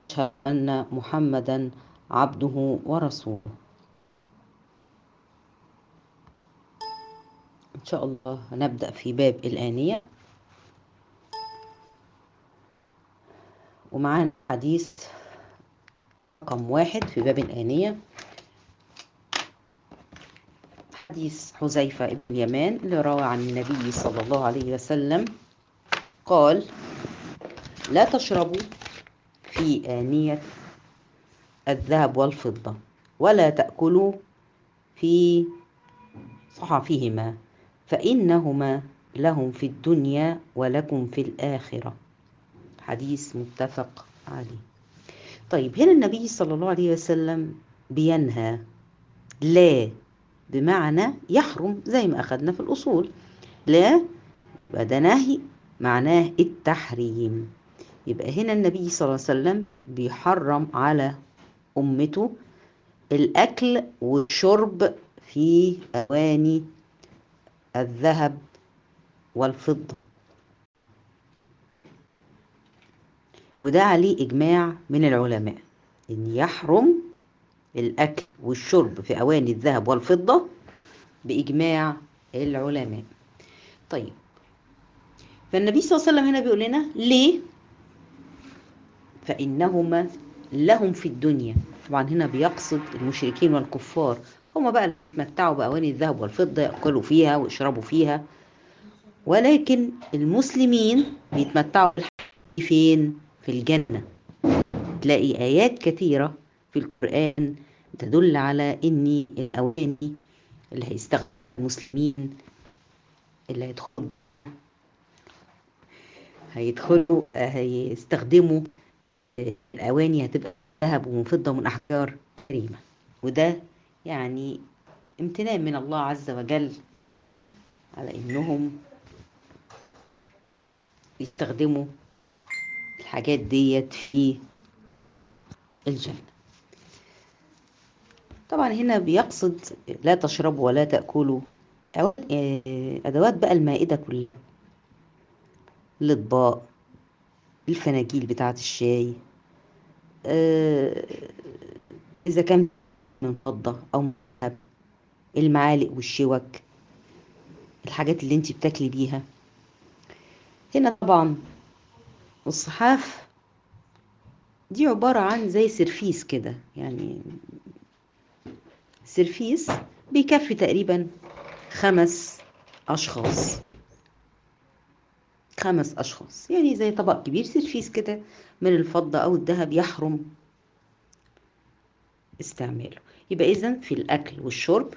وأشهد أن محمدا عبده ورسوله إن شاء الله هنبدأ في باب الآنية ومعانا حديث رقم واحد في باب الآنية حديث حذيفة بن اليمان اللي روى عن النبي صلى الله عليه وسلم قال لا تشربوا في آنية الذهب والفضة ولا تأكلوا في صحفهما فإنهما لهم في الدنيا ولكم في الآخرة حديث متفق عليه طيب هنا النبي صلى الله عليه وسلم بينهى لا بمعنى يحرم زي ما أخذنا في الأصول لا ده نهي معناه التحريم يبقى هنا النبي صلى الله عليه وسلم بيحرم على أمته الأكل والشرب في أواني الذهب والفضة وده عليه إجماع من العلماء إن يحرم الأكل والشرب في أواني الذهب والفضة بإجماع العلماء طيب فالنبي صلى الله عليه وسلم هنا بيقول لنا ليه فإنهما لهم في الدنيا طبعا هنا بيقصد المشركين والكفار هما بقى يتمتعوا بأواني الذهب والفضة يأكلوا فيها ويشربوا فيها ولكن المسلمين بيتمتعوا فين في الجنة تلاقي آيات كثيرة في القرآن تدل على إن الأواني اللي هيستخدم المسلمين اللي هيدخلوا هيدخلوا هيستخدموا الأواني هتبقى ذهب ومن فضة ومن أحجار كريمة وده يعني امتنان من الله عز وجل على إنهم يستخدموا الحاجات ديت في الجنة طبعا هنا بيقصد لا تشربوا ولا تأكلوا أدوات بقى المائدة كلها الأطباق الفناجيل بتاعة الشاي إذا كان من فضة أو مذهب المعالق والشوك الحاجات اللي انت بتاكلي بيها هنا طبعا الصحاف دي عبارة عن زي سرفيس كده يعني سرفيس بيكفي تقريبا خمس أشخاص خمس أشخاص يعني زي طبق كبير سرفيس كده من الفضة أو الذهب يحرم استعماله يبقى إذن في الأكل والشرب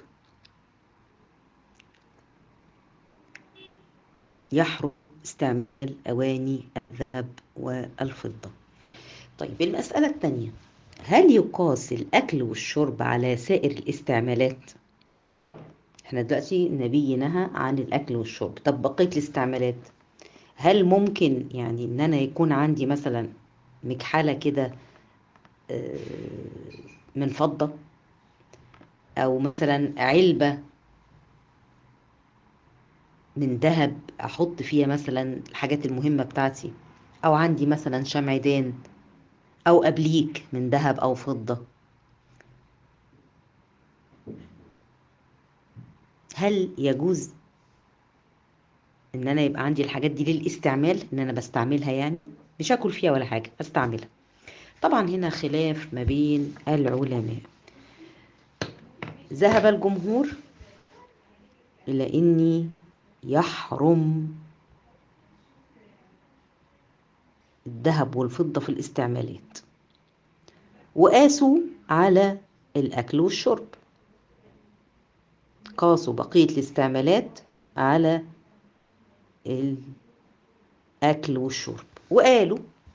يحرم استعمال أواني الذهب والفضة طيب المسألة الثانية هل يقاس الأكل والشرب على سائر الاستعمالات؟ احنا دلوقتي النبي نهى عن الأكل والشرب طب بقية الاستعمالات هل ممكن يعني ان انا يكون عندي مثلا مكحلة كده من فضة او مثلا علبة من ذهب احط فيها مثلا الحاجات المهمة بتاعتي او عندي مثلا شمعدان او ابليك من ذهب او فضة هل يجوز ان انا يبقى عندي الحاجات دي للاستعمال ان انا بستعملها يعني مش اكل فيها ولا حاجة استعملها طبعا هنا خلاف ما بين العلماء ذهب الجمهور الى اني يحرم الذهب والفضة في الاستعمالات وقاسوا على الأكل والشرب قاسوا بقية الاستعمالات على الأكل والشرب وقالوا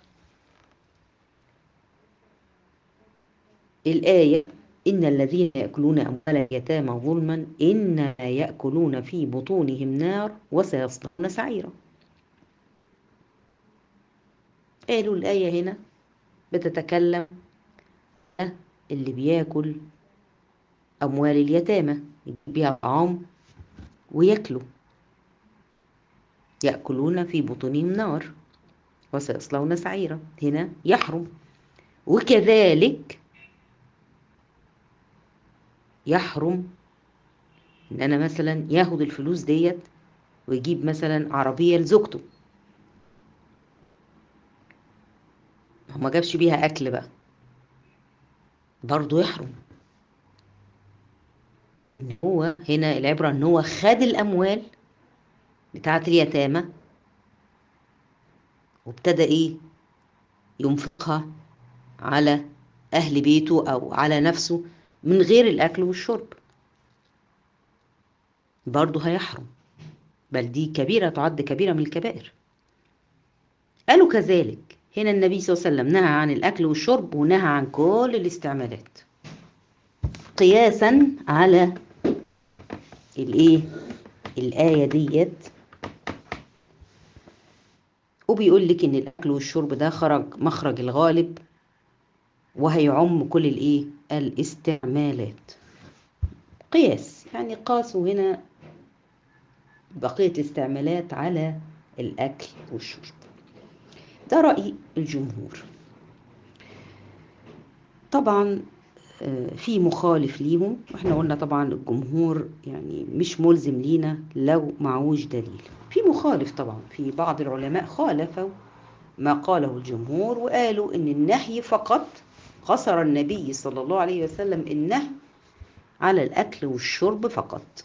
الآية إن الذين يأكلون أموال اليتامى ظلما إنما يأكلون في بطونهم نار وسيصلون سعيرا قالوا الآية هنا بتتكلم اللي بياكل أموال اليتامى يجيب بيها طعام وياكلوا يأكلون في بطونهم نار وسيصلون سعيرا هنا يحرم وكذلك يحرم ان انا مثلا ياخد الفلوس ديت ويجيب مثلا عربية لزوجته هو ما جابش بيها اكل بقى برضه يحرم ان هو هنا العبرة ان هو خد الاموال بتاعة اليتامى وابتدى ايه ينفقها على اهل بيته او على نفسه من غير الاكل والشرب برضه هيحرم بل دي كبيرة تعد كبيرة من الكبائر قالوا كذلك هنا النبي صلى الله عليه وسلم نهى عن الأكل والشرب ونهى عن كل الاستعمالات قياسا على الايه الآية ديت وبيقول لك ان الاكل والشرب ده خرج مخرج الغالب وهيعم كل الايه الاستعمالات قياس يعني قاسوا هنا بقية الاستعمالات على الأكل والشرب ده رأي الجمهور طبعا في مخالف ليهم واحنا قلنا طبعا الجمهور يعني مش ملزم لينا لو معوش دليل في مخالف طبعا في بعض العلماء خالفوا ما قاله الجمهور وقالوا ان النهي فقط قصر النبي صلى الله عليه وسلم النهي على الأكل والشرب فقط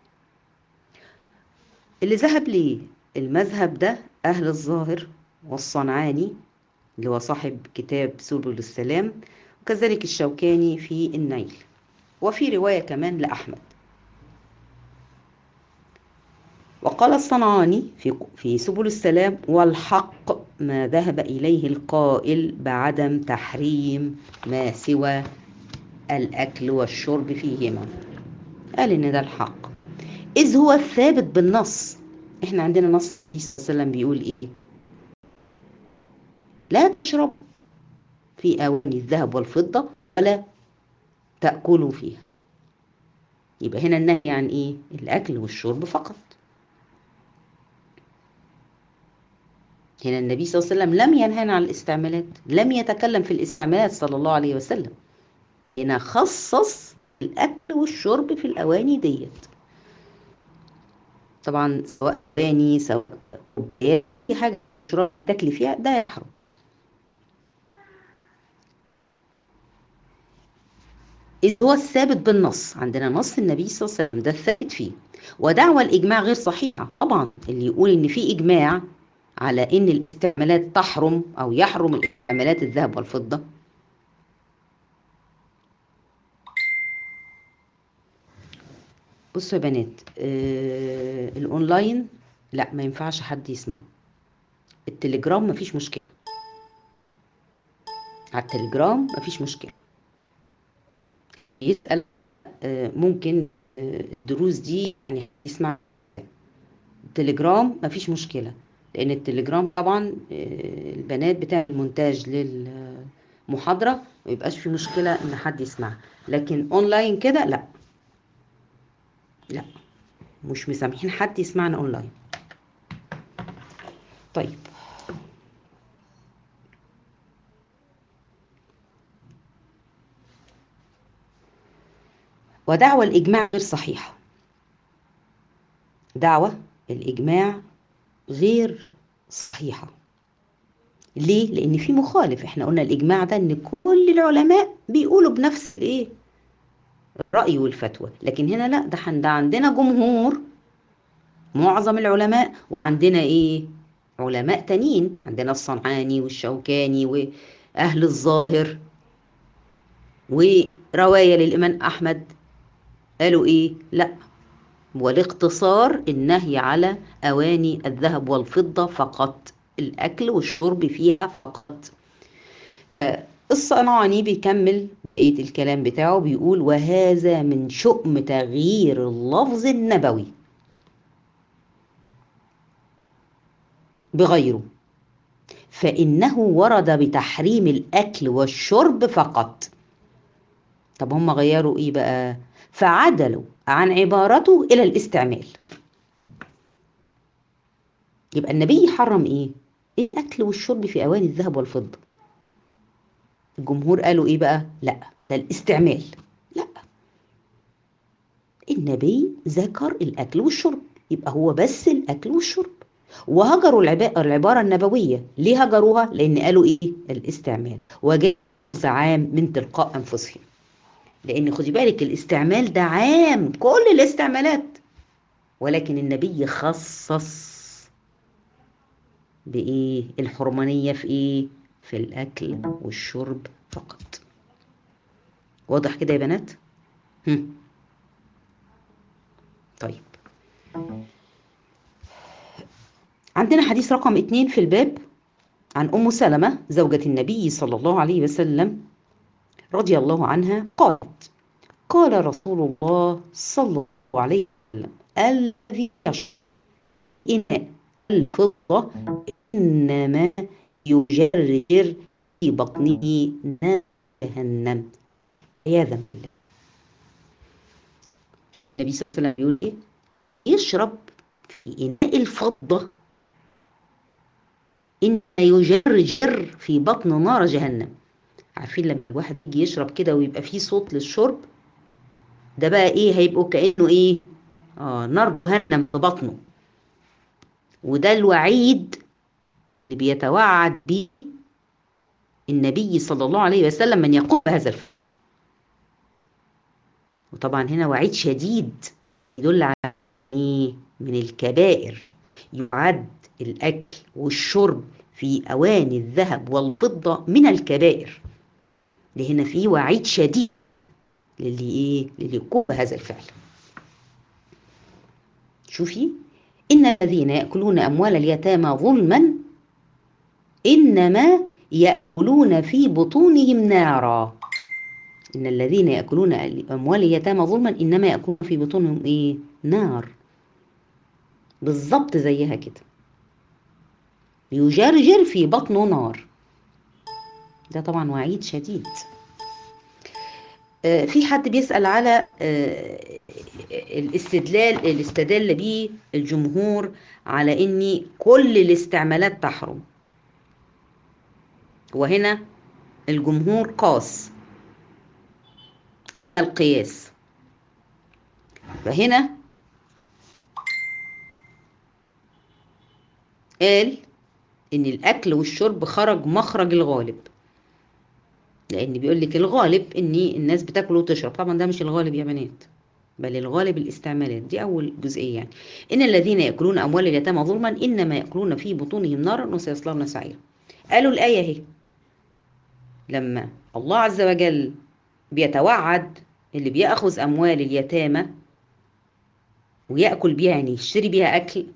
اللي ذهب ليه المذهب ده أهل الظاهر والصنعاني اللي هو صاحب كتاب سبل السلام وكذلك الشوكاني في النيل وفي رواية كمان لأحمد وقال الصنعاني في في سبل السلام والحق ما ذهب إليه القائل بعدم تحريم ما سوى الأكل والشرب فيهما قال إن ده الحق إذ هو الثابت بالنص إحنا عندنا نص صلى الله عليه وسلم بيقول إيه لا تشرب في أواني الذهب والفضة ولا تأكلوا فيها يبقى هنا النهي عن إيه الأكل والشرب فقط هنا النبي صلى الله عليه وسلم لم ينهانا عن الاستعمالات لم يتكلم في الاستعمالات صلى الله عليه وسلم هنا خصص الأكل والشرب في الأواني ديت طبعا سواء أواني سواء كوبايات أي حاجة تشرب تاكلي فيها ده يحرم إذ هو الثابت بالنص عندنا نص النبي صلى الله عليه وسلم ده الثابت فيه ودعوى الإجماع غير صحيحة طبعا اللي يقول إن في إجماع على إن الاستعمالات تحرم أو يحرم الاستعمالات الذهب والفضة بصوا يا بنات آه الأونلاين لا ما ينفعش حد يسمع التليجرام مفيش مشكلة على التليجرام مفيش مشكلة يسأل آه ممكن آه الدروس دي يعني يسمع التليجرام مفيش مشكلة لأن التليجرام طبعا البنات بتعمل مونتاج للمحاضرة ما يبقاش في مشكلة إن حد يسمعها لكن أونلاين كده لا لا مش مسامحين حد يسمعنا أونلاين طيب ودعوى الإجماع غير صحيحة دعوة الإجماع غير صحيحة ليه؟ لأن في مخالف احنا قلنا الإجماع ده إن كل العلماء بيقولوا بنفس الإيه؟ الرأي والفتوى لكن هنا لا ده, ده عندنا جمهور معظم العلماء وعندنا إيه؟ علماء تانيين عندنا الصنعاني والشوكاني وأهل الظاهر ورواية للإمام أحمد قالوا إيه؟ لأ والاقتصار النهي على أواني الذهب والفضة فقط الأكل والشرب فيها فقط الصنعاني بيكمل بقية الكلام بتاعه بيقول وهذا من شؤم تغيير اللفظ النبوي بغيره فإنه ورد بتحريم الأكل والشرب فقط طب هم غيروا إيه بقى فعدلوا عن عبارته إلى الاستعمال يبقى النبي حرم إيه؟ الأكل والشرب في أواني الذهب والفضة الجمهور قالوا ايه بقى لا ده الاستعمال لا النبي ذكر الاكل والشرب يبقى هو بس الاكل والشرب وهجروا العباره النبويه ليه هجروها لان قالوا ايه الاستعمال وجاء عام من تلقاء انفسهم لان خدي بالك الاستعمال ده عام كل الاستعمالات ولكن النبي خصص بايه الحرمانيه في ايه في الاكل والشرب فقط واضح كده يا بنات هم. طيب عندنا حديث رقم اتنين في الباب عن ام سلمه زوجة النبي صلى الله عليه وسلم رضي الله عنها قالت قال رسول الله صلى الله عليه وسلم الذي يشرب إن الفضة إنما يجرجر في بطنه نار جهنم عياذا بالله النبي صلى الله عليه وسلم يقول ايه يشرب في إناء الفضة إن يجرجر في بطن نار جهنم عارفين لما الواحد يجي يشرب كده ويبقى فيه صوت للشرب ده بقى ايه هيبقوا كأنه ايه اه نار جهنم في بطنه وده الوعيد اللي بيتوعد به النبي صلى الله عليه وسلم من يقوم بهذا الفعل وطبعا هنا وعيد شديد يدل على ايه من الكبائر يعد الاكل والشرب في اواني الذهب والفضه من الكبائر لهنا في وعيد شديد للي ايه للي يقوم بهذا الفعل شوفي ان الذين ياكلون اموال اليتامى ظلما انما ياكلون في بطونهم نارا ان الذين ياكلون اموال اليتامى ظلما انما ياكلون في بطونهم ايه نار بالظبط زيها كده يجرجر في بطنه نار ده طبعا وعيد شديد في حد بيسأل على الاستدلال اللي استدل بيه الجمهور على ان كل الاستعمالات تحرم وهنا الجمهور قاس القياس فهنا قال ان الاكل والشرب خرج مخرج الغالب لان بيقول لك الغالب ان الناس بتاكل وتشرب طبعا ده مش الغالب يا بنات بل الغالب الاستعمالات دي اول جزئيه يعني ان الذين ياكلون اموال اليتامى ظلما انما ياكلون في بطونهم نارا وسيصلون سعيرا قالوا الايه اهي لما الله عز وجل بيتوعد اللي بياخذ اموال اليتامى وياكل بيها يعني يشتري بيها اكل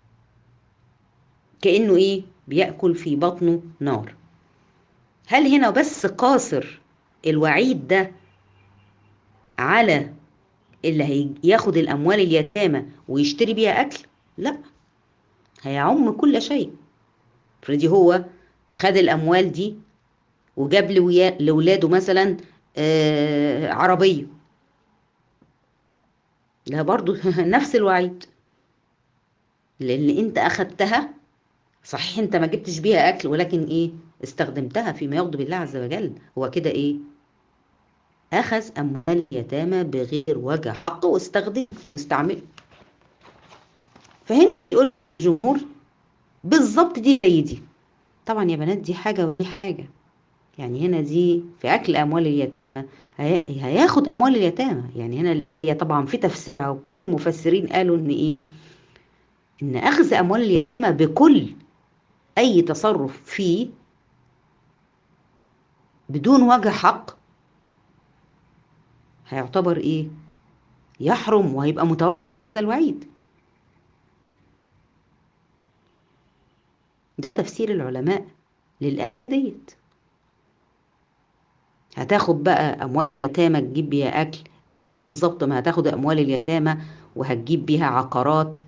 كانه ايه بياكل في بطنه نار هل هنا بس قاصر الوعيد ده على اللي هياخد الاموال اليتامى ويشتري بيها اكل لا هيعم كل شيء افرضي هو خد الاموال دي وجاب لاولاده مثلا آه عربيه ده برضو نفس الوعيد لان انت اخدتها صحيح انت ما جبتش بيها اكل ولكن ايه استخدمتها فيما يغضب الله عز وجل هو كده ايه اخذ اموال اليتامى بغير وجه حق واستخدم واستعمله فهنا يقول الجمهور بالظبط دي زي دي طبعا يا بنات دي حاجه ودي حاجه يعني هنا دي في اكل اموال اليتامى هياخد اموال اليتامى يعني هنا هي طبعا في تفسير مفسرين قالوا ان ايه ان اخذ اموال اليتامى بكل اي تصرف فيه بدون وجه حق هيعتبر ايه يحرم وهيبقى متوقع الوعيد ده تفسير العلماء للآية ديت هتاخد بقى أموال اليتامى تجيب بيها أكل بالظبط ما هتاخد أموال اليتامى وهتجيب بيها عقارات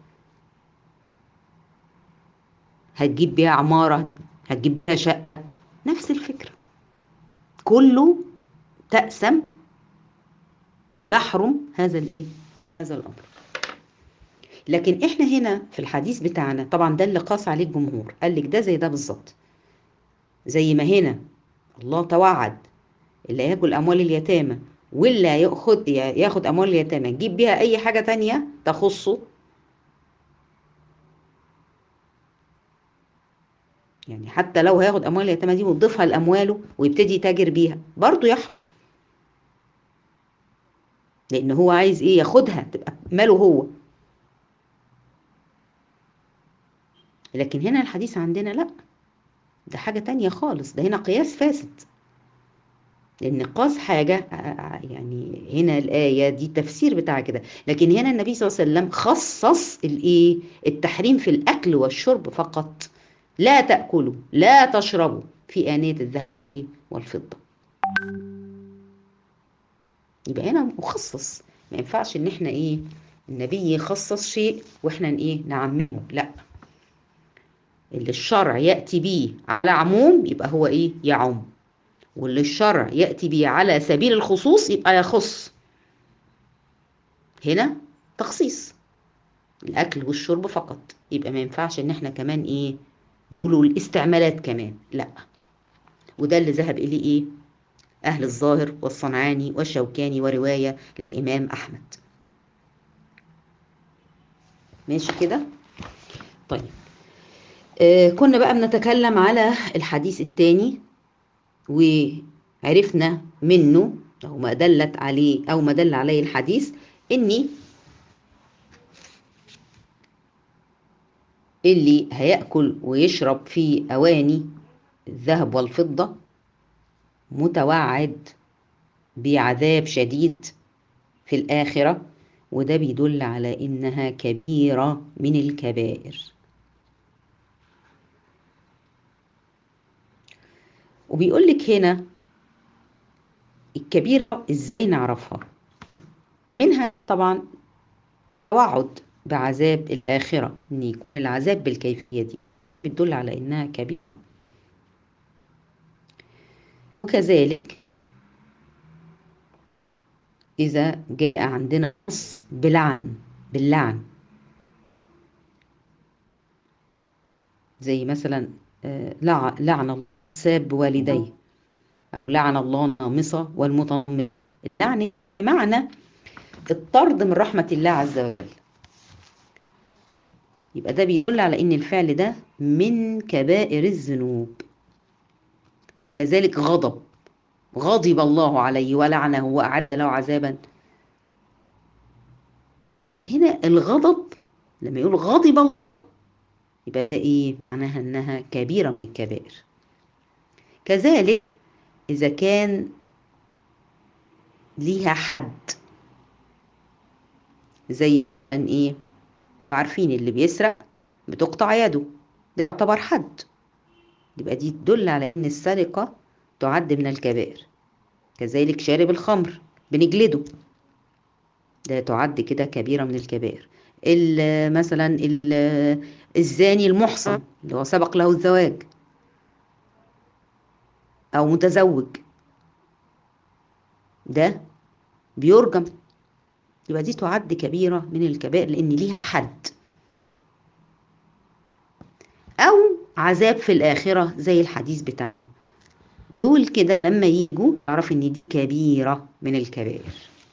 هتجيب بيها عمارة هتجيب بيها شقة نفس الفكرة كله تأسم يحرم هذا هذا الأمر لكن احنا هنا في الحديث بتاعنا طبعا ده اللي قاس عليه الجمهور قال لك ده زي ده بالظبط زي ما هنا الله توعد اللي هياكل اموال اليتامى واللي هياخد ياخد اموال اليتامى يجيب بيها اي حاجه تانية تخصه يعني حتى لو هياخد اموال اليتامى دي ويضيفها لامواله ويبتدي يتاجر بيها برضه يحرم لان هو عايز ايه ياخدها تبقى ماله هو لكن هنا الحديث عندنا لا ده حاجة تانية خالص ده هنا قياس فاسد لأن قاس حاجة يعني هنا الآية دي التفسير بتاع كده لكن هنا النبي صلى الله عليه وسلم خصص الإيه التحريم في الأكل والشرب فقط لا تأكلوا لا تشربوا في آنية الذهب والفضة يبقى هنا مخصص ما ينفعش ان احنا ايه النبي يخصص شيء واحنا ايه نعممه لا اللي الشرع يأتي بيه على عموم يبقى هو ايه يعم واللي الشرع يأتي بيه على سبيل الخصوص يبقى يخص هنا تخصيص الأكل والشرب فقط يبقى ما ينفعش إن إحنا كمان إيه نقولوا الاستعمالات كمان لا وده اللي ذهب إليه إيه أهل الظاهر والصنعاني والشوكاني ورواية الإمام أحمد ماشي كده طيب آه كنا بقى بنتكلم على الحديث الثاني وعرفنا منه أو ما دلت عليه أو ما دل عليه الحديث إني اللي هيأكل ويشرب في أواني الذهب والفضة متوعد بعذاب شديد في الآخرة وده بيدل على إنها كبيرة من الكبائر وبيقول لك هنا الكبيرة ازاي نعرفها منها طبعا توعد بعذاب الآخرة إن يكون العذاب بالكيفية دي بتدل على إنها كبيرة وكذلك إذا جاء عندنا نص بلعن باللعن زي مثلا لعن الله ساب والديه أو لعن الله نامصة والمتنمر اللعن بمعنى الطرد من رحمة الله عز وجل يبقى ده بيدل على ان الفعل ده من كبائر الذنوب كذلك غضب غضب الله عليه ولعنه واعد له عذابا هنا الغضب لما يقول غضب الله يبقى ايه معناها انها كبيره من الكبائر كذلك اذا كان ليها حد زي ان ايه عارفين اللي بيسرق بتقطع يده ده يعتبر حد يبقى دي تدل على ان السرقة تعد من الكبائر كذلك شارب الخمر بنجلده ده تعد كده كبيرة من الكبائر ال مثلا ال الزاني المحصن اللي هو سبق له الزواج او متزوج ده بيرجم يبقى دي تعد كبيرة من الكبائر لأن ليها حد أو عذاب في الآخرة زي الحديث بتاعنا دول كده لما يجوا تعرف إن دي كبيرة من الكبائر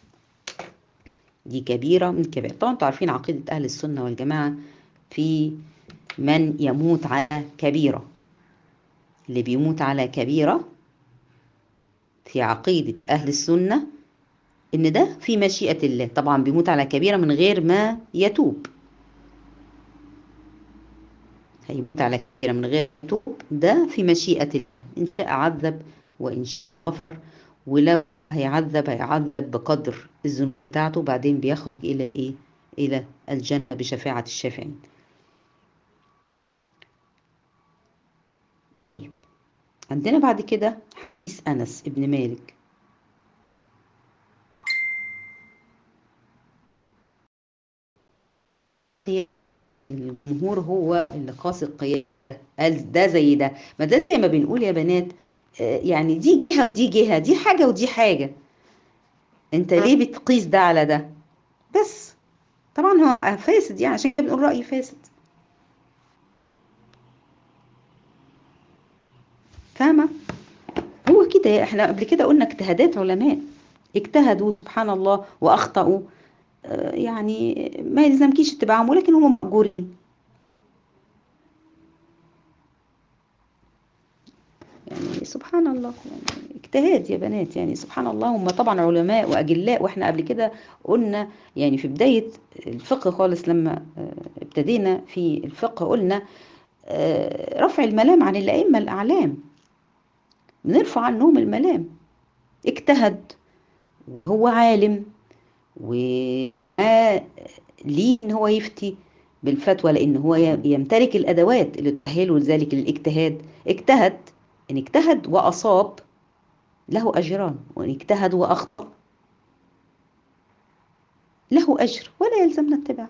دي كبيرة من الكبائر طبعا انتوا عارفين عقيدة أهل السنة والجماعة في من يموت على كبيرة اللي بيموت على كبيرة في عقيدة أهل السنة ان ده في مشيئة الله طبعا بيموت على كبيرة من غير ما يتوب هيموت على كبيرة من غير يتوب ده في مشيئة الله إن شاء عذب وإن شاء غفر ولو هيعذب هيعذب بقدر الذنوب بتاعته بعدين بيخرج إلى إيه؟ إلى الجنة بشفاعة الشافعين عندنا بعد كده حديث أنس ابن مالك الجمهور هو اللي قاس القياس قال ده زي ده ما ده زي ما بنقول يا بنات يعني دي جهه دي جهه دي حاجه ودي حاجه انت ليه بتقيس ده على ده بس طبعا هو فاسد يعني عشان كده بنقول راي فاسد فاهمه هو كده احنا قبل كده قلنا اجتهادات علماء اجتهدوا سبحان الله واخطأوا آه، يعني ما يلزمكيش اتباعهم ولكن هم مأجورين يعني سبحان الله يعني اجتهاد يا بنات يعني سبحان الله هم طبعا علماء واجلاء واحنا قبل كده قلنا يعني في بدايه الفقه خالص لما آه، ابتدينا في الفقه قلنا آه، رفع الملام عن الائمه الاعلام بنرفع عنهم الملام اجتهد وهو عالم وما ليه ان هو يفتي بالفتوى لان هو يمتلك الادوات اللي تؤهله لذلك الاجتهاد اجتهد ان اجتهد واصاب له اجران وان اجتهد واخطا له اجر ولا يلزمنا اتباعه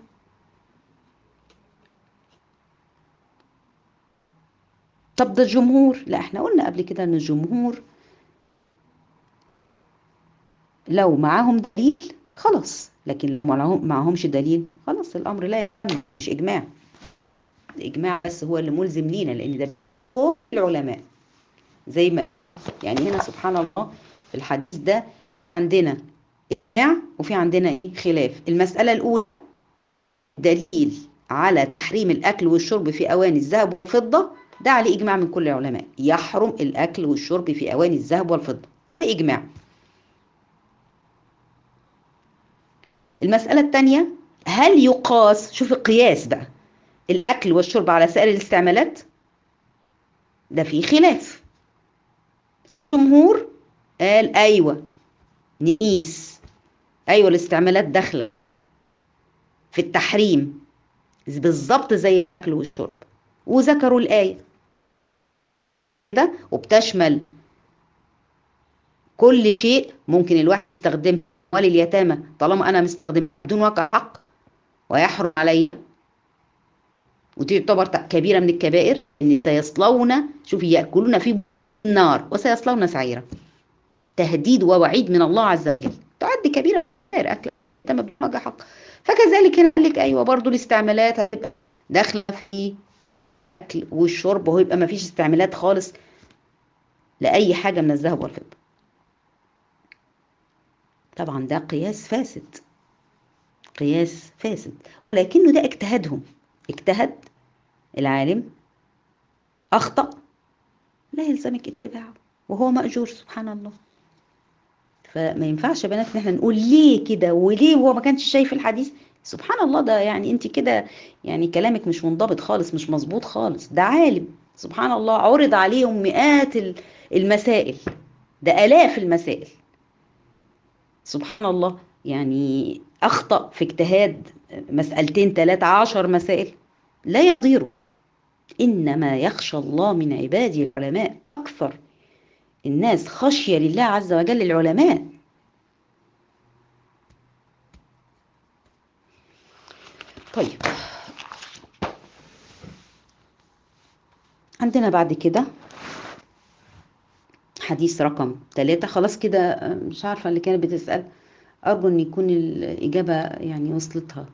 طب ده الجمهور لا احنا قلنا قبل كده ان الجمهور لو معاهم دليل خلاص لكن لو معاهم معاهمش دليل خلاص الامر لا يلزم مش اجماع الاجماع بس هو اللي ملزم لينا لان ده كل العلماء زي ما يعني هنا سبحان الله في الحديث ده عندنا اجماع وفي عندنا إيه؟ خلاف المساله الاولى دليل على تحريم الاكل والشرب في اواني الذهب والفضه ده عليه اجماع من كل العلماء يحرم الاكل والشرب في اواني الذهب والفضه ده اجماع المساله الثانيه هل يقاس شوف القياس بقى الاكل والشرب على سائر الاستعمالات ده في خلاف الجمهور قال ايوه نقيس ايوه الاستعمالات داخله في التحريم بالظبط زي الاكل والشرب وذكروا الايه ده وبتشمل كل شيء ممكن الواحد يستخدمه اموال اليتامى طالما انا مستخدم بدون واقع حق ويحرم علي ودي تعتبر كبيره من الكبائر ان سيصلون شوفي ياكلون في النار وسيصلون سعيرا تهديد ووعيد من الله عز وجل تعد كبيره كبائر اكل اليتامى بدون واقع حق فكذلك هنا لك ايوه برضو الاستعمالات هتبقى داخله في الاكل والشرب وهيبقى ما فيش استعمالات خالص لاي حاجه من الذهب والفضه طبعا ده قياس فاسد قياس فاسد ولكنه ده اجتهادهم اجتهد العالم اخطا لا يلزمك اتباعه وهو ماجور سبحان الله فما ينفعش يا بنات ان احنا نقول ليه كده وليه هو ما كانش شايف الحديث سبحان الله ده يعني انت كده يعني كلامك مش منضبط خالص مش مظبوط خالص ده عالم سبحان الله عرض عليهم مئات المسائل ده الاف المسائل سبحان الله يعني اخطا في اجتهاد مسالتين ثلاثه عشر مسائل لا يضيره انما يخشى الله من عباده العلماء اكثر الناس خشيه لله عز وجل العلماء طيب عندنا بعد كده حديث رقم ثلاثة خلاص كده مش عارفة اللي كانت بتسأل أرجو أن يكون الإجابة يعني وصلتها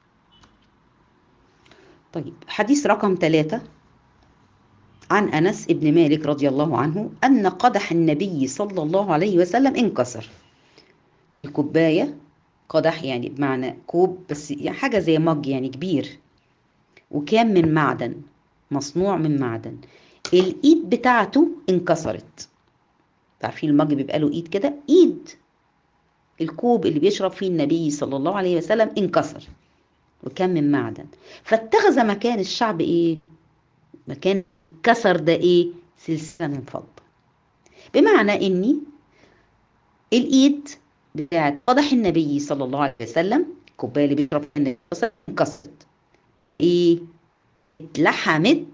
طيب حديث رقم ثلاثة عن أنس ابن مالك رضي الله عنه أن قدح النبي صلى الله عليه وسلم انكسر الكوباية قدح يعني بمعنى كوب بس يعني حاجة زي مج يعني كبير وكان من معدن مصنوع من معدن الإيد بتاعته انكسرت عارفين المج بيبقى له ايد كده ايد الكوب اللي بيشرب فيه النبي صلى الله عليه وسلم انكسر وكان من معدن فاتخذ مكان الشعب ايه مكان كسر ده ايه سلسله من فضه بمعنى اني الايد بتاعت قدح النبي صلى الله عليه وسلم الكوبايه اللي بيشرب فيها النبي صلى الله عليه وسلم انكسرت ايه اتلحمت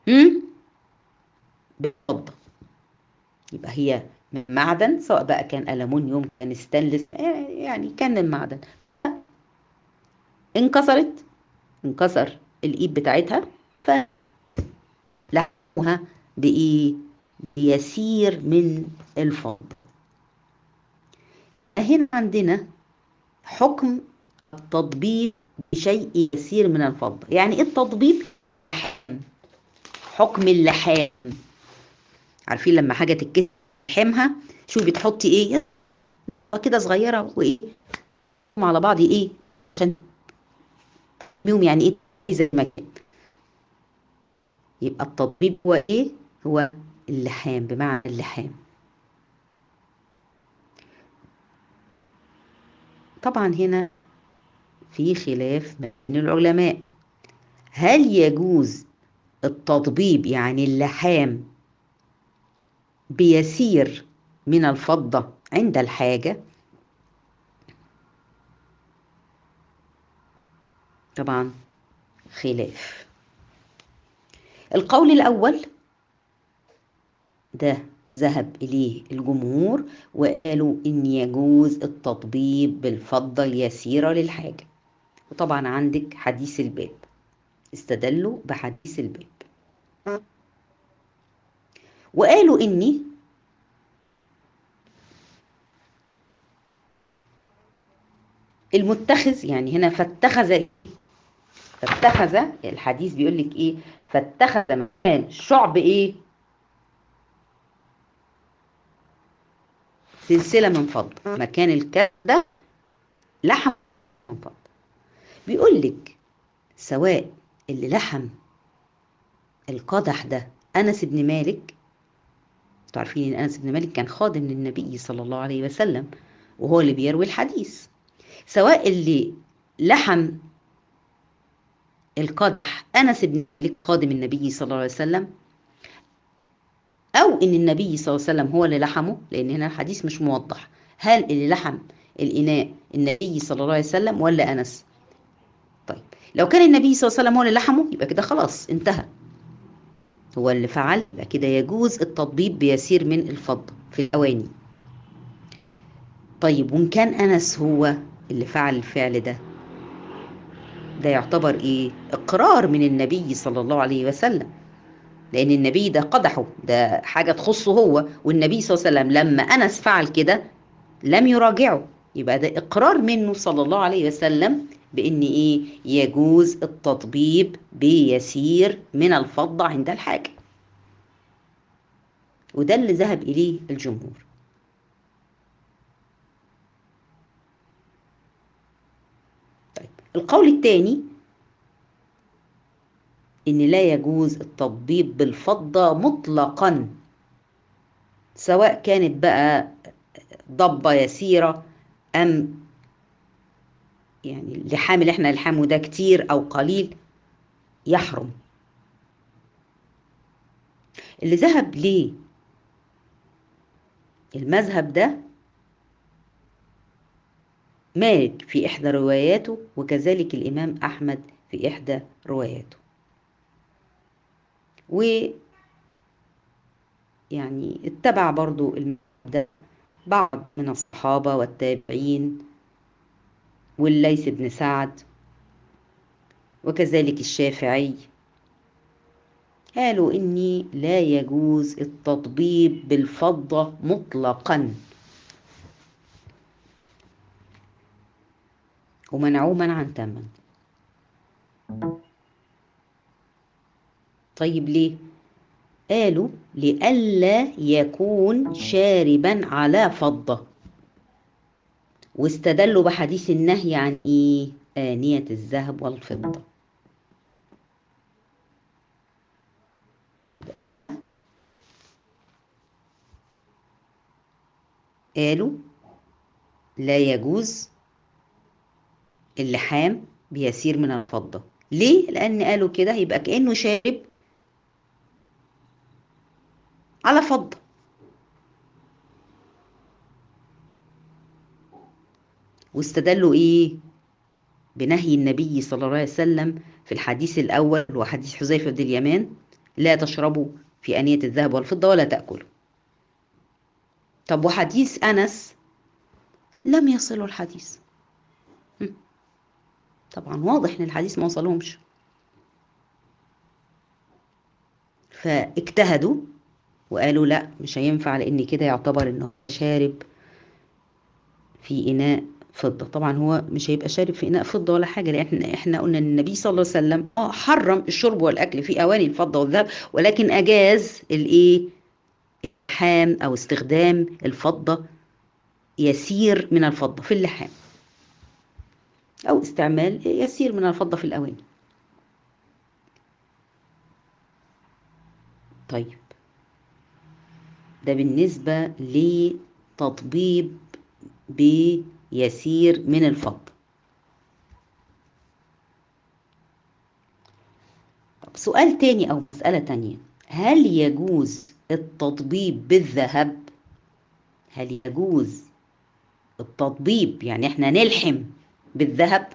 بالفضه يبقى هي من معدن سواء بقى كان ألمونيوم كان ستانلس يعني كان من معدن انكسرت انكسر الإيد بتاعتها فلحموها بإيه؟ بيسير من الفضة هنا عندنا حكم التطبيق بشيء يسير من الفضة يعني ايه التطبيق حكم اللحام عارفين لما حاجة تتكسر حمها شوفي بتحطي ايه كده صغيره وايه على بعض ايه عشان بيهم يعني ايه زي المكان يبقى التطبيب هو ايه هو اللحام بمعنى اللحام طبعا هنا في خلاف بين العلماء هل يجوز التطبيب يعني اللحام بيسير من الفضة عند الحاجة طبعا خلاف القول الأول ده ذهب إليه الجمهور وقالوا إن يجوز التطبيب بالفضة اليسيرة للحاجة وطبعا عندك حديث الباب استدلوا بحديث الباب وقالوا إني المتخذ يعني هنا فاتخذ فاتخذ الحديث بيقول لك ايه فاتخذ مكان شعب ايه سلسلة من فضة مكان الكاس ده لحم من فضة بيقول لك سواء اللي لحم القدح ده أنس بن مالك تعرفين ان انس بن مالك كان خادم للنبي صلى الله عليه وسلم وهو اللي بيروي الحديث سواء اللي لحم القدح انس بن مالك خادم النبي صلى الله عليه وسلم او ان النبي صلى الله عليه وسلم هو اللي لحمه لان هنا الحديث مش موضح هل اللي لحم الاناء النبي صلى الله عليه وسلم ولا انس طيب لو كان النبي صلى الله عليه وسلم هو اللي لحمه يبقى كده خلاص انتهى هو اللي فعل يبقى كده يجوز التطبيب بيسير من الفضة في الأواني طيب وإن كان أنس هو اللي فعل الفعل ده ده يعتبر إيه إقرار من النبي صلى الله عليه وسلم لأن النبي ده قدحه ده حاجة تخصه هو والنبي صلى الله عليه وسلم لما أنس فعل كده لم يراجعه يبقى ده إقرار منه صلى الله عليه وسلم بان ايه يجوز التطبيب بيسير من الفضة عند الحاجة وده اللي ذهب اليه الجمهور طيب القول الثاني ان لا يجوز التطبيب بالفضة مطلقا سواء كانت بقى ضبة يسيرة ام يعني اللحام اللي احنا لحامه ده كتير او قليل يحرم اللي ذهب ليه المذهب ده مالك في إحدى رواياته وكذلك الإمام أحمد في إحدى رواياته و يعني اتبع برضو ده بعض من الصحابة والتابعين والليث بن سعد وكذلك الشافعي قالوا إني لا يجوز التطبيب بالفضة مطلقا ومنعوه منعا تاما طيب ليه قالوا لئلا يكون شاربا على فضة واستدلوا بحديث النهي عن ايه آنية الذهب والفضة قالوا لا يجوز اللحام بيسير من الفضة ليه؟ لأن قالوا كده يبقى كأنه شارب على فضة واستدلوا ايه بنهي النبي صلى الله عليه وسلم في الحديث الأول هو حديث حذيفة بن اليمان لا تشربوا في آنية الذهب والفضة ولا تأكلوا طب وحديث أنس لم يصلوا الحديث طبعا واضح ان الحديث ما وصلهمش فاجتهدوا وقالوا لا مش هينفع لان كده يعتبر انه شارب في اناء فضة طبعا هو مش هيبقى شارب في اناء فضة ولا حاجة لان احنا قلنا ان النبي صلى الله عليه وسلم اه حرم الشرب والاكل في اواني الفضة والذهب ولكن اجاز الايه اللحام أو استخدام الفضة يسير من الفضة في اللحام أو استعمال يسير من الفضة في الأواني طيب ده بالنسبة لتطبيب بيسير من الفضة طب سؤال تاني أو مسألة تانية هل يجوز التطبيب بالذهب هل يجوز التطبيب يعني احنا نلحم بالذهب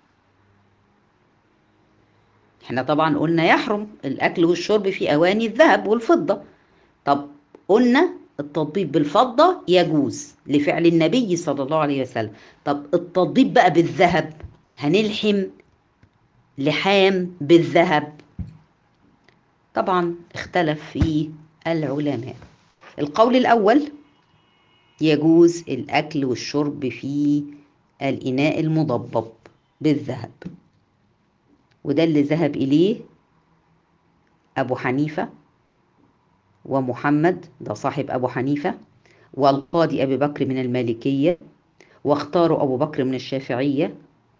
احنا طبعا قلنا يحرم الاكل والشرب في اواني الذهب والفضه طب قلنا التطبيب بالفضه يجوز لفعل النبي صلى الله عليه وسلم طب التطبيب بقى بالذهب هنلحم لحام بالذهب طبعا اختلف فيه العلماء القول الاول يجوز الاكل والشرب في الاناء المضبب بالذهب وده اللي ذهب اليه ابو حنيفه ومحمد ده صاحب ابو حنيفه والقاضي ابي بكر من المالكيه واختاروا ابو بكر من الشافعيه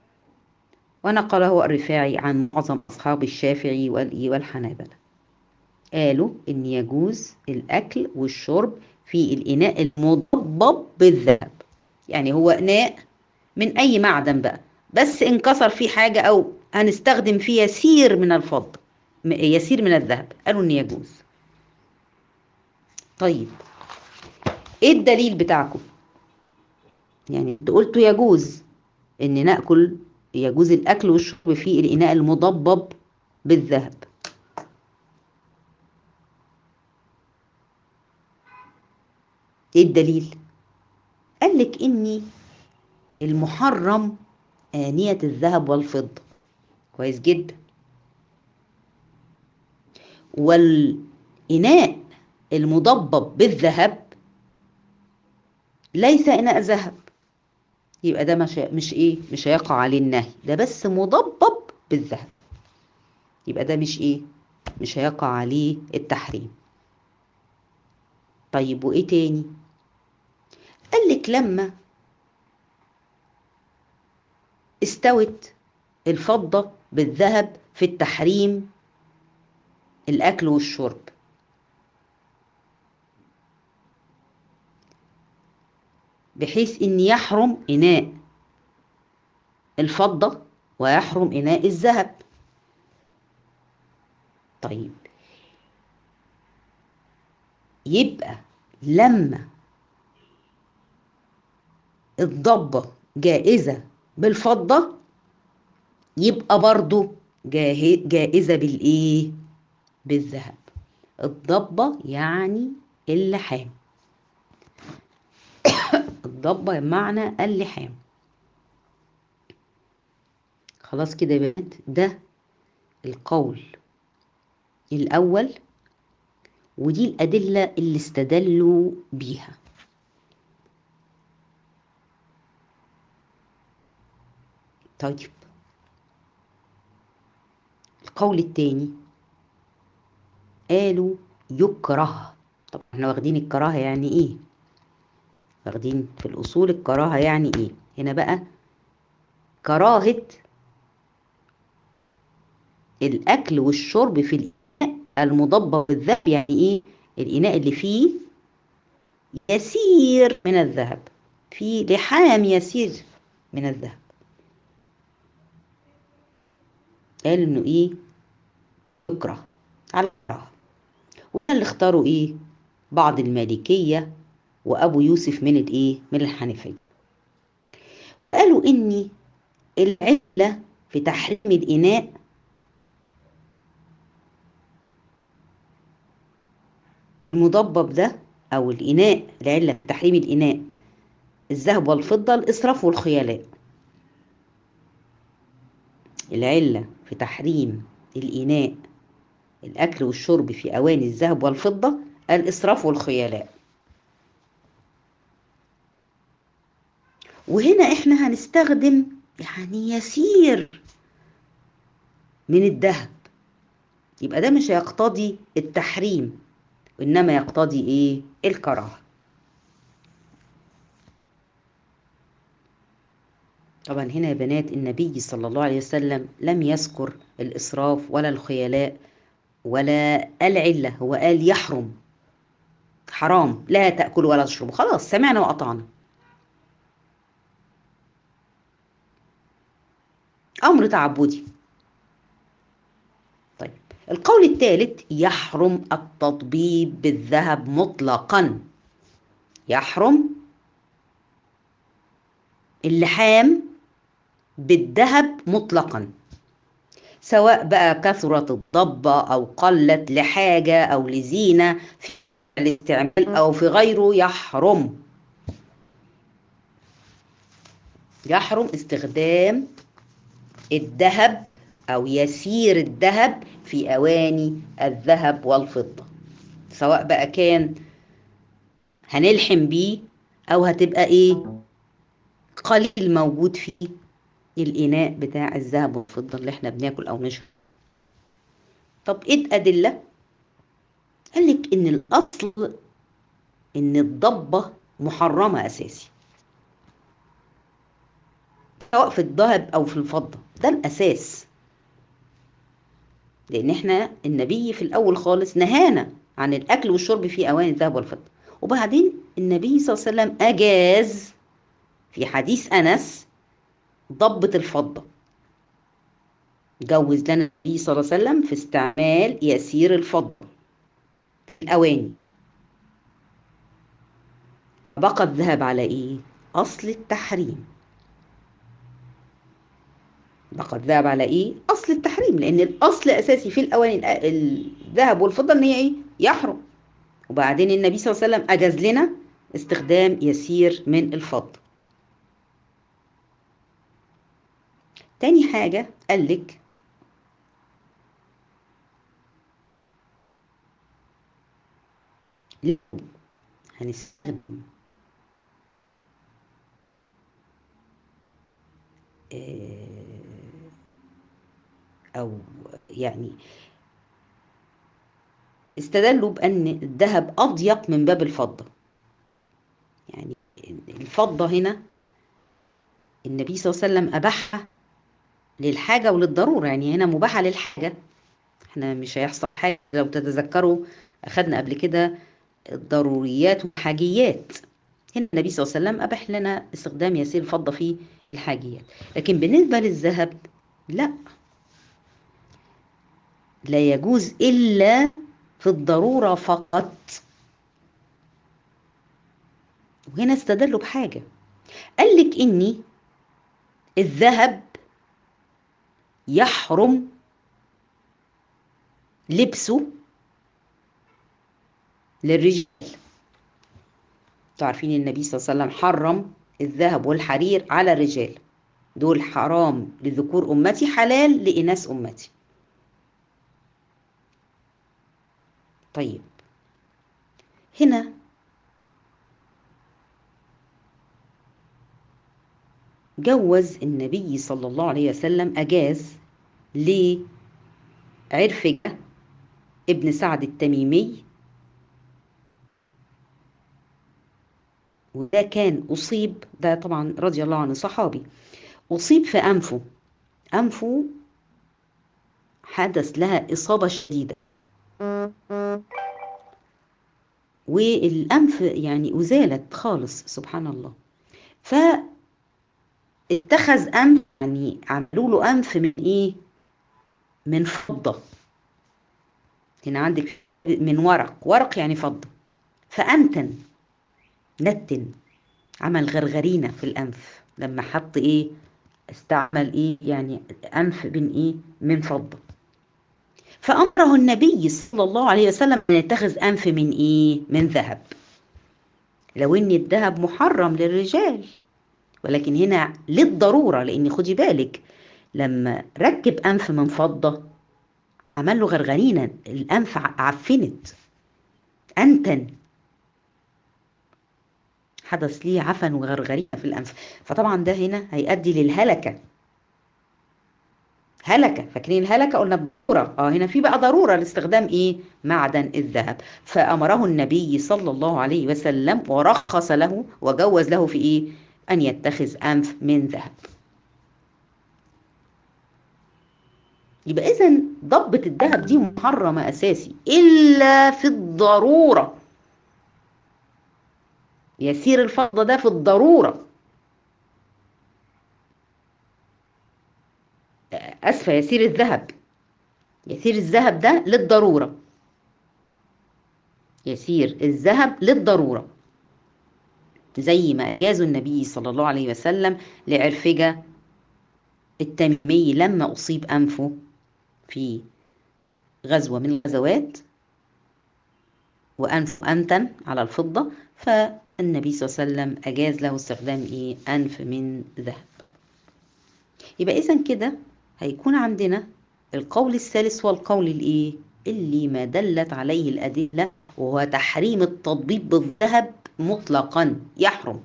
ونقله الرفاعي عن معظم اصحاب الشافعي والحنابله قالوا ان يجوز الاكل والشرب في الاناء المضبب بالذهب يعني هو اناء من اي معدن بقى بس انكسر فيه حاجه او هنستخدم فيه يسير من الفضه يسير من الذهب قالوا ان يجوز طيب ايه الدليل بتاعكم يعني انتوا قلتوا يجوز ان ناكل يجوز الاكل والشرب في الاناء المضبب بالذهب ايه الدليل قال لك اني المحرم آنية الذهب والفضة كويس جدا والإناء المضبب بالذهب ليس إناء ذهب يبقى ده مش مش ايه مش هيقع عليه النهي ده بس مضبب بالذهب يبقى ده مش ايه مش هيقع عليه التحريم طيب وايه تاني قال لك لما استوت الفضة بالذهب في التحريم الأكل والشرب بحيث إن يحرم إناء الفضة ويحرم إناء الذهب طيب يبقى لما الضبة جائزة بالفضة يبقى برضو جائزة بالإيه؟ بالذهب الضبة يعني اللحام الضبة بمعنى اللحام خلاص كده يا بنات ده القول الأول ودي الأدلة اللي استدلوا بيها طيب القول التاني قالوا يكره طب احنا واخدين الكراهة يعني ايه واخدين في الأصول الكراهة يعني ايه هنا بقى كراهة الأكل والشرب في الإناء المضبب بالذهب يعني ايه الإناء اللي فيه يسير من الذهب في لحام يسير من الذهب قال انه ايه يكره على الكراهه وده اللي اختاروا ايه بعض المالكيه وابو يوسف من الايه من الحنفيه قالوا ان العله في تحريم الاناء المضبب ده او الاناء العله في تحريم الاناء الذهب والفضه الاسراف والخيلاء العلة في تحريم الإناء الأكل والشرب في أواني الذهب والفضة الإسراف والخيلاء وهنا إحنا هنستخدم يعني يسير من الذهب يبقى ده مش هيقتضي التحريم وإنما يقتضي إيه الكراهة طبعا هنا يا بنات النبي صلى الله عليه وسلم لم يذكر الإسراف ولا الخيلاء ولا العلة هو قال يحرم حرام لا تأكل ولا تشرب خلاص سمعنا وأطعنا أمر تعبدي طيب القول الثالث يحرم التطبيب بالذهب مطلقا يحرم اللحام بالذهب مطلقا سواء بقى كثرت الضبة أو قلت لحاجة أو لزينة في الاستعمال أو في غيره يحرم يحرم استخدام الذهب أو يسير الذهب في أواني الذهب والفضة سواء بقى كان هنلحم بيه أو هتبقى إيه قليل موجود فيه الإناء بتاع الذهب والفضة اللي احنا بناكل أو نشرب طب إيه الأدلة؟ قال لك إن الأصل إن الضبة محرمة أساسي سواء في الذهب أو في الفضة ده الأساس لأن احنا النبي في الأول خالص نهانا عن الأكل والشرب في أواني الذهب والفضة وبعدين النبي صلى الله عليه وسلم أجاز في حديث أنس ضبة الفضة جوز لنا النبي صلى الله عليه وسلم في استعمال يسير الفضة في الأواني بقى الذهب على إيه؟ أصل التحريم بقى الذهب على إيه؟ أصل التحريم لأن الأصل أساسي في الأواني الذهب والفضة إن هي إيه؟ يحرم وبعدين النبي صلى الله عليه وسلم أجاز لنا استخدام يسير من الفضة تاني حاجة قالك هنستخدم أو يعني استدلوا بأن الذهب أضيق من باب الفضة يعني الفضة هنا النبي صلى الله عليه وسلم أباحها للحاجة وللضرورة يعني هنا مباحة للحاجة احنا مش هيحصل حاجة لو تتذكروا أخدنا قبل كده الضروريات والحاجيات هنا النبي صلى الله عليه وسلم أباح لنا استخدام يسير الفضة في الحاجيات لكن بالنسبة للذهب لا لا يجوز إلا في الضرورة فقط وهنا استدلوا بحاجة قال لك إني الذهب يحرم لبسه للرجال تعرفين النبي صلى الله عليه وسلم حرم الذهب والحرير على الرجال دول حرام لذكور أمتي حلال لإناث أمتي طيب هنا جوز النبي صلى الله عليه وسلم أجاز لعرفجة ابن سعد التميمي وده كان أصيب ده طبعا رضي الله عنه صحابي أصيب في أنفه أنفه حدث لها إصابة شديدة والأنف يعني أزالت خالص سبحان الله فاتخذ أنف يعني عملوا له أنف من إيه؟ من فضة هنا عندك من ورق ورق يعني فضة فأنتن نتن عمل غرغرينة في الأنف لما حط إيه استعمل إيه يعني أنف من إيه من فضة فأمره النبي صلى الله عليه وسلم أن يتخذ أنف من إيه من ذهب لو إن الذهب محرم للرجال ولكن هنا للضرورة لأن خدي بالك لما ركب أنف من فضة عمل له غرغرينة الأنف عفنت أنتن حدث ليه عفن وغرغرينة في الأنف فطبعا ده هنا هيؤدي للهلكة هلكة فاكرين الهلكة قلنا ضرورة اه هنا في بقى ضرورة لاستخدام ايه معدن الذهب فأمره النبي صلى الله عليه وسلم ورخص له وجوز له في ايه أن يتخذ أنف من ذهب يبقى إذا ضبة الذهب دي محرمة أساسي إلا في الضرورة يسير الفضة ده في الضرورة أسفة يسير الذهب يسير الذهب ده للضرورة يسير الذهب للضرورة زي ما أجاز النبي صلى الله عليه وسلم لعرفجة التميمي لما أصيب أنفه في غزوة من الغزوات وأنفه أنتن على الفضة فالنبي صلى الله عليه وسلم أجاز له استخدام إيه أنف من ذهب يبقى إذا كده هيكون عندنا القول الثالث هو القول الإيه اللي ما دلت عليه الأدلة وهو تحريم التطبيب بالذهب مطلقا يحرم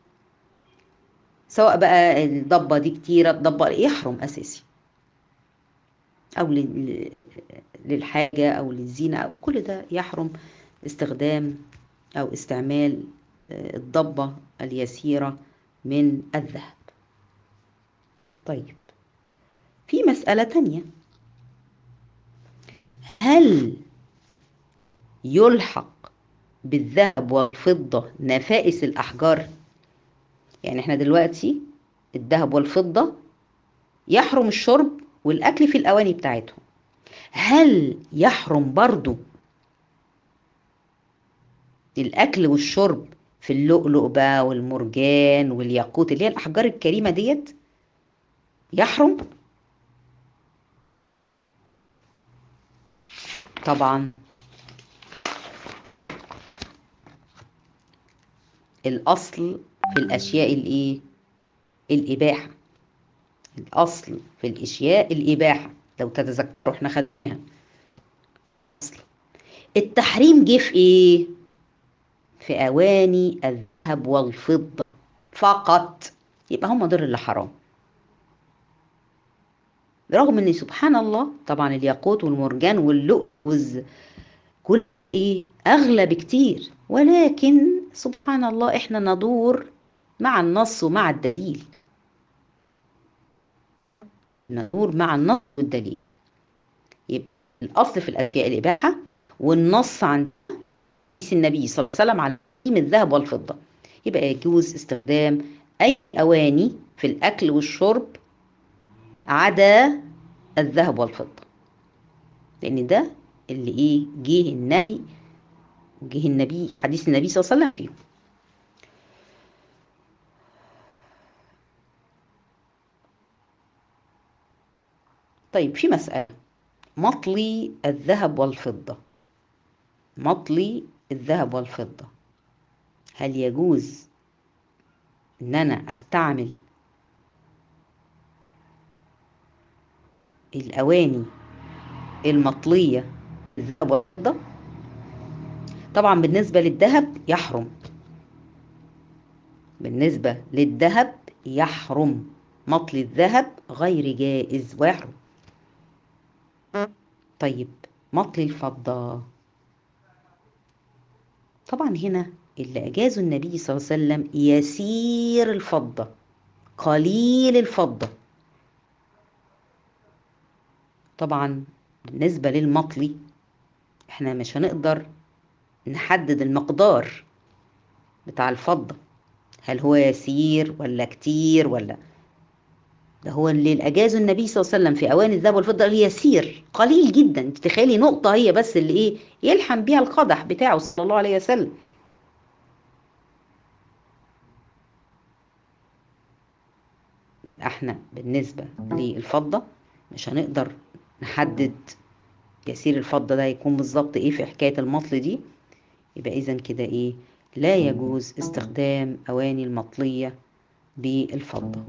سواء بقى الضبة دي كتيرة الضبة يحرم أساسي أو للحاجة أو للزينة أو كل ده يحرم استخدام أو استعمال الضبة اليسيرة من الذهب طيب في مسألة تانية هل يلحق بالذهب والفضة نفائس الأحجار يعني احنا دلوقتي الذهب والفضة يحرم الشرب والأكل في الأواني بتاعتهم هل يحرم برضو الأكل والشرب في اللؤلؤ بقى والمرجان والياقوت اللي هي الأحجار الكريمة ديت يحرم طبعا الأصل في الأشياء الإيه؟ الإباحة الأصل في الأشياء الإباحة لو تتذكروا احنا خدناها التحريم جه في إيه؟ في أواني الذهب والفضة فقط يبقى هم دول اللي حرام رغم ان سبحان الله طبعا الياقوت والمرجان واللؤلؤ كل ايه اغلى بكتير ولكن سبحان الله احنا ندور مع النص ومع الدليل ندور مع النص والدليل يبقى الاصل في الاشياء الاباحه والنص عن النبي صلى الله عليه وسلم على الذهب والفضه يبقى يجوز استخدام اي اواني في الاكل والشرب عدا الذهب والفضة لأن ده اللي إيه جه النبي جه النبي حديث النبي صلى الله عليه وسلم فيه طيب في مسألة مطلي الذهب والفضة مطلي الذهب والفضة هل يجوز إن أنا أستعمل الأواني المطلية الذهب والفضة طبعا بالنسبة للذهب يحرم بالنسبة للذهب يحرم مطلي الذهب غير جائز ويحرم طيب مطلي الفضة طبعا هنا اللي أجازه النبي صلى الله عليه وسلم يسير الفضة قليل الفضة طبعا بالنسبة للمطلي احنا مش هنقدر نحدد المقدار بتاع الفضة هل هو يسير ولا كتير ولا ده هو اللي الأجازه النبي صلى الله عليه وسلم في أواني الذهب والفضة يسير قليل جدا تخيلي نقطة هي بس اللي إيه يلحم بيها القدح بتاعه صلى الله عليه وسلم احنا بالنسبة للفضة مش هنقدر نحدد يسير الفضة ده يكون بالظبط ايه في حكاية المطل دي يبقى اذا كده ايه لا يجوز استخدام اواني المطلية بالفضة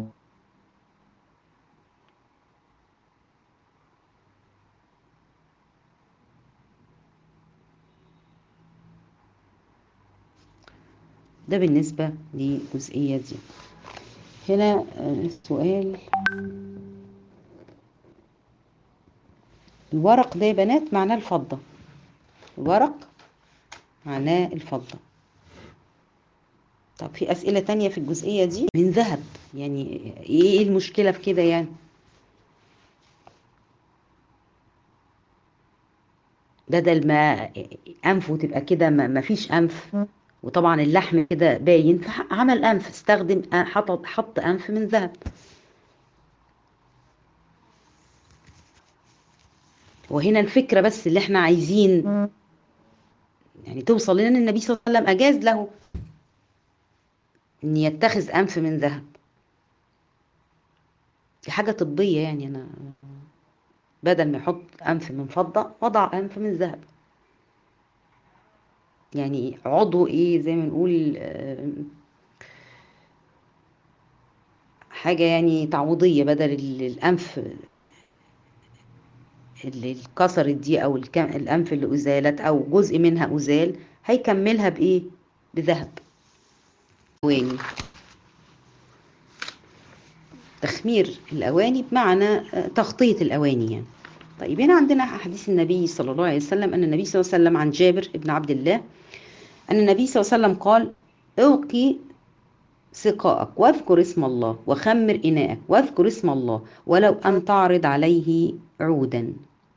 ده بالنسبة للجزئية دي هنا سؤال الورق ده يا بنات معناه الفضة الورق معناه الفضة طب في أسئلة تانية في الجزئية دي من ذهب يعني ايه المشكلة في كده يعني بدل ما أنفه تبقى كده ما فيش أنف وطبعا اللحم كده باين فعمل أنف استخدم حط حط أنف من ذهب وهنا الفكرة بس اللي احنا عايزين يعني توصل لنا النبي صلى الله عليه وسلم أجاز له ان يتخذ انف من ذهب دي حاجة طبية يعني انا بدل ما يحط انف من فضة وضع انف من ذهب يعني عضو ايه زي ما نقول حاجة يعني تعويضية بدل الانف اللي اتكسرت دي او الانف اللي ازالت او جزء منها ازال هيكملها بايه بذهب الأواني تخمير الأواني بمعنى تغطية الأواني يعني طيب هنا عندنا حديث النبي صلى الله عليه وسلم أن النبي صلى الله عليه وسلم عن جابر بن عبد الله أن النبي صلى الله عليه وسلم قال أوقي سقاءك واذكر اسم الله وخمر إناءك واذكر اسم الله ولو أن تعرض عليه عودا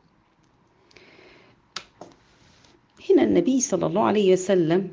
هنا النبي صلى الله عليه وسلم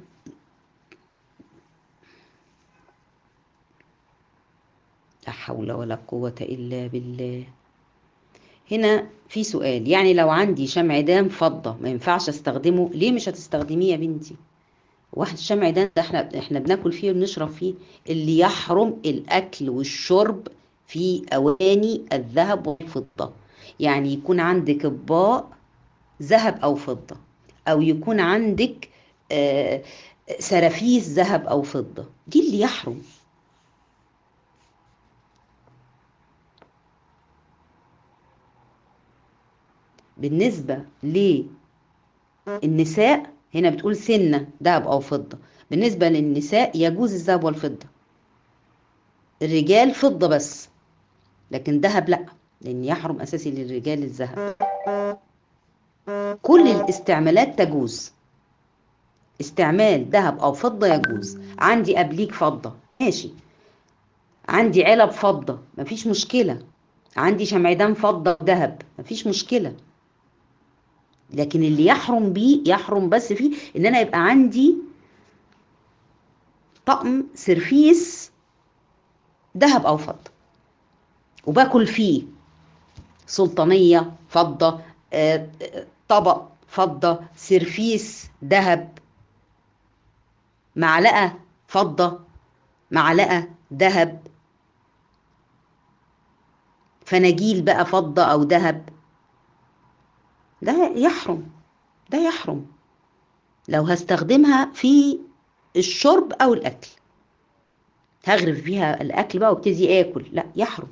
لا حول ولا قوة إلا بالله هنا في سؤال يعني لو عندي شمعدان فضة ما ينفعش استخدمه ليه مش هتستخدميه يا بنتي واحد الشمعدان ده احنا احنا بناكل فيه وبنشرب فيه اللي يحرم الاكل والشرب في اواني الذهب والفضة يعني يكون عندك اطباق ذهب او فضة او يكون عندك آه سرافيس ذهب او فضة دي اللي يحرم بالنسبة للنساء هنا بتقول سنة ذهب أو فضة بالنسبة للنساء يجوز الذهب والفضة الرجال فضة بس لكن ذهب لا لأن يحرم أساسي للرجال الذهب كل الاستعمالات تجوز استعمال ذهب أو فضة يجوز عندي أبليك فضة ماشي عندي علب فضة مفيش مشكلة عندي شمعدان فضة ذهب مفيش مشكلة لكن اللي يحرم بيه يحرم بس فيه ان انا يبقى عندي طقم سرفيس ذهب او فضه وباكل فيه سلطانيه فضه آه، طبق فضه سرفيس ذهب معلقه فضه معلقه ذهب فناجيل بقى فضه او ذهب ده يحرم ده يحرم لو هستخدمها في الشرب او الاكل هغرف بيها الاكل بقى وابتدي اكل لا يحرم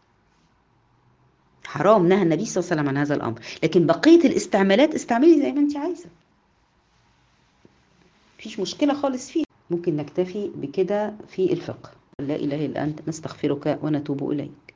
حرام نهى النبي صلى الله عليه وسلم عن هذا الامر لكن بقيه الاستعمالات استعملي زي ما انت عايزه مفيش مشكله خالص فيه ممكن نكتفي بكده في الفقه لا اله الا انت نستغفرك ونتوب اليك